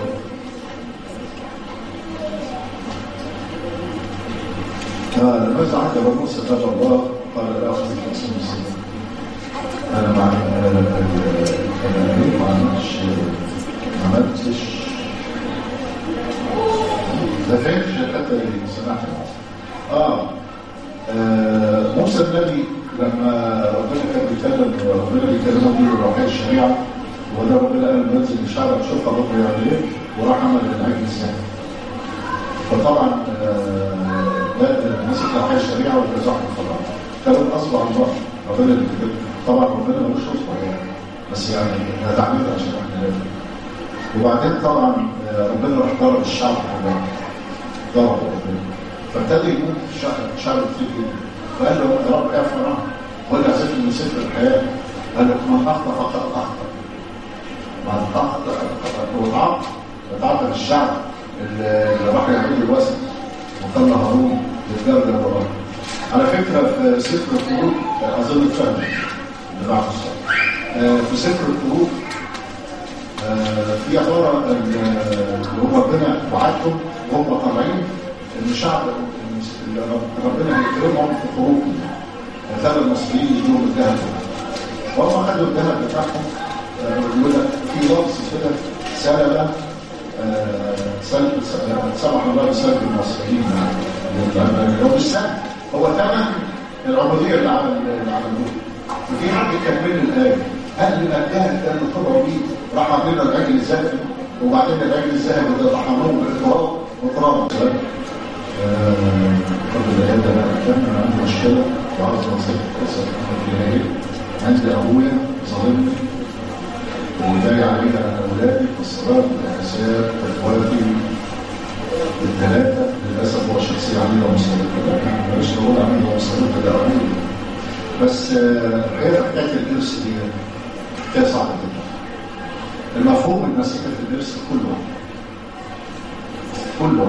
لماذا عجب موسى تبع الله قال لا أخذ الحسن السنة أنا مع أنا ما عملتش ما عملتش ده فهمتش الحتة اللي سمعت آه. آه موسى النبي لما ربنا كان بيتكلم ربنا بيكلمه بيه روحي الشريعة وده ربنا قال منزل الشعب شوف ربنا يعمل ايه وراح عمل العجل السنة فطبعا آه مسك روحي الشريعة والتزاحم الفضاء كان أصبح الله ربنا اللي كتب طبعا ربنا ملوش أصبح يعني بس يعني ده تعبير عشان احنا لازم وبعدين طبعا ربنا راح ضرب الشعب كله ضرب ربنا فابتدى يموت الشعب الشعب كتير جدا فقال له يا رب يا فرعون ولا سفر من سفر الحياه قال له من اخطا فقد اخطا من اخطا هو تعاطى تعاطى الشعب اللي راح يعمل الوثن وخلى هارون يتجرد وراه على فكره في سفر الخروج اظن فهم اللي بعد الصلاه في سفر الخروج في عباره اللي هو ربنا وعدهم وهم طالعين ان شعب ربنا هيكرمهم في خروج خلى المصريين يجوا الذهب وهم خدوا الذهب بتاعهم يقول لك في لفظ كده سلبه سلب سمح الله بسلب المصريين هو مش سلب هو ثمن العبوديه اللي عملوها وفي حد كمل الايه قال لي الذهب ده اللي طلعوا بيه راح عاملين العجل الذهبي وبعدين العجل الذهبي ده راح عملوه بالتراب وتراب قبل الايه ده بقى كان عندي مشكله وعاوز اوصل القصه في عندي ابويا ظالمني وجاي علينا انا اولادي في الصلاه الاساسيات اخواتي الثلاثه للاسف هو شخصيه عميله مصلحه احنا ماليش نقول عميله مصلحه ده ابويا بس هي حكايه الارث دي حكايه صعبه جدا المفهوم المسيحي في الارث كله كله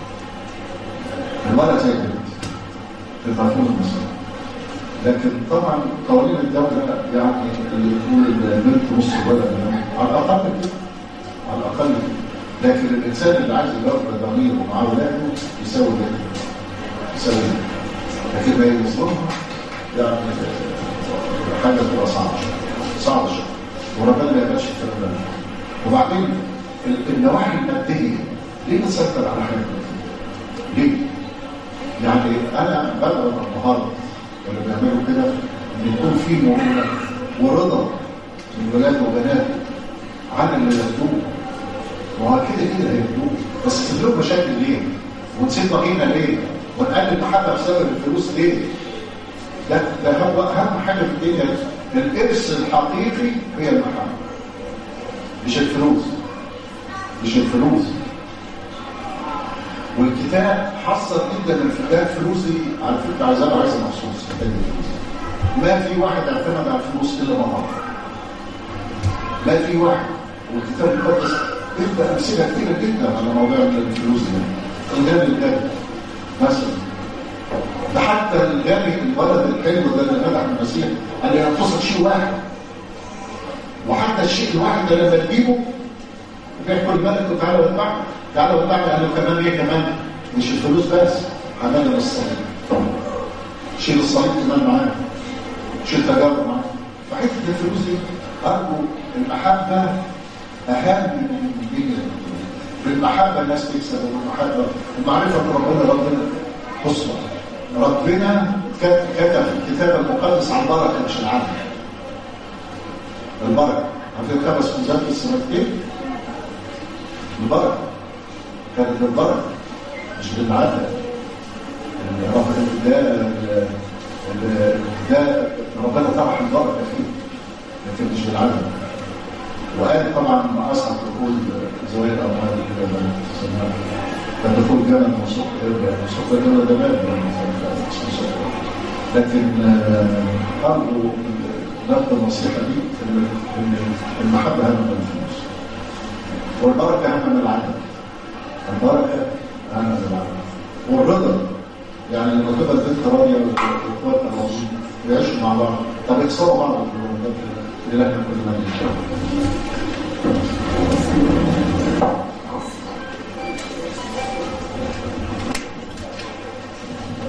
الولد زي البنت في المفهوم المسيحي لكن طبعا قوانين الدولة يعني اللي تقول البنت نص الولد على الأقل كده على الأقل كده لكن الإنسان اللي عايز يربى ضميره مع ولاده يساوي كده يساوي كده لكن ما يظلمها يعني حاجة تبقى صعبة صعبة شوية وربنا ما يبقاش الكلام ده وبعدين النواحي المادية ليه بتسيطر على حياتنا؟ ليه؟ يعني أنا بدأ النهارده اللي بيعملوا كده ان يكون في مرونه ورضا من ولاد وبنات عن اللي يتلوه وهو كده كده هيتلوه بس تدلوه مشاكل ليه؟ ونسيب مقيمة ليه؟ ونقلل محبة بسبب الفلوس ليه؟ ده, ده هو أهم حاجة في الدنيا الإرث الحقيقي هي المحبة مش الفلوس مش الفلوس والكتاب حصل جدا من الفئات فلوسي على فكره عايزاه عايزه مخصوص الفلوس ما في واحد اعتمد على الفلوس الا ما مر ما في واحد والكتاب المقدس ادى امثله كثيره جدا على موضوع الفلوس ده الغني الغني مثلا ده حتى الغني الولد الحلو ده اللي فتح المسيح قال ينقصك شيء واحد وحتى الشيء الواحد ده لما تجيبه بيحكوا الملك وتعالى واتبعني تعالى واتبعني قال له كمان ايه كمان مش الفلوس بس حمانا الصليب شيل الصليب كمان معاه شيل تجارب معاه فحته الفلوس دي ارجو المحبه اهم من الدنيا بالمحبه الناس تكسب والمحبه المعرفه بربنا ربنا بص ربنا كتب الكتاب المقدس عن بركه مش العدل البركه عارفين خمس كنزات في السنتين البركه كانت بالبركه مش بالعدل ده ده ربنا طرح البركه فيه لكن مش بالعدل وقال طبعا ما اصعب دخول زوايا الاموال كان دخول جمل موثوق موثوق جمل ده مال لكن برضه ناخد النصيحه دي ان المحبه اهم من الفلوس والبركه اهم من العدل البركه اهم من العدل والرضا يعني لما تبقى البنت راضيه واخواتها راضيين ويعيشوا مع بعض طب يكسروا بعض في الولاد لله كل ما يشاء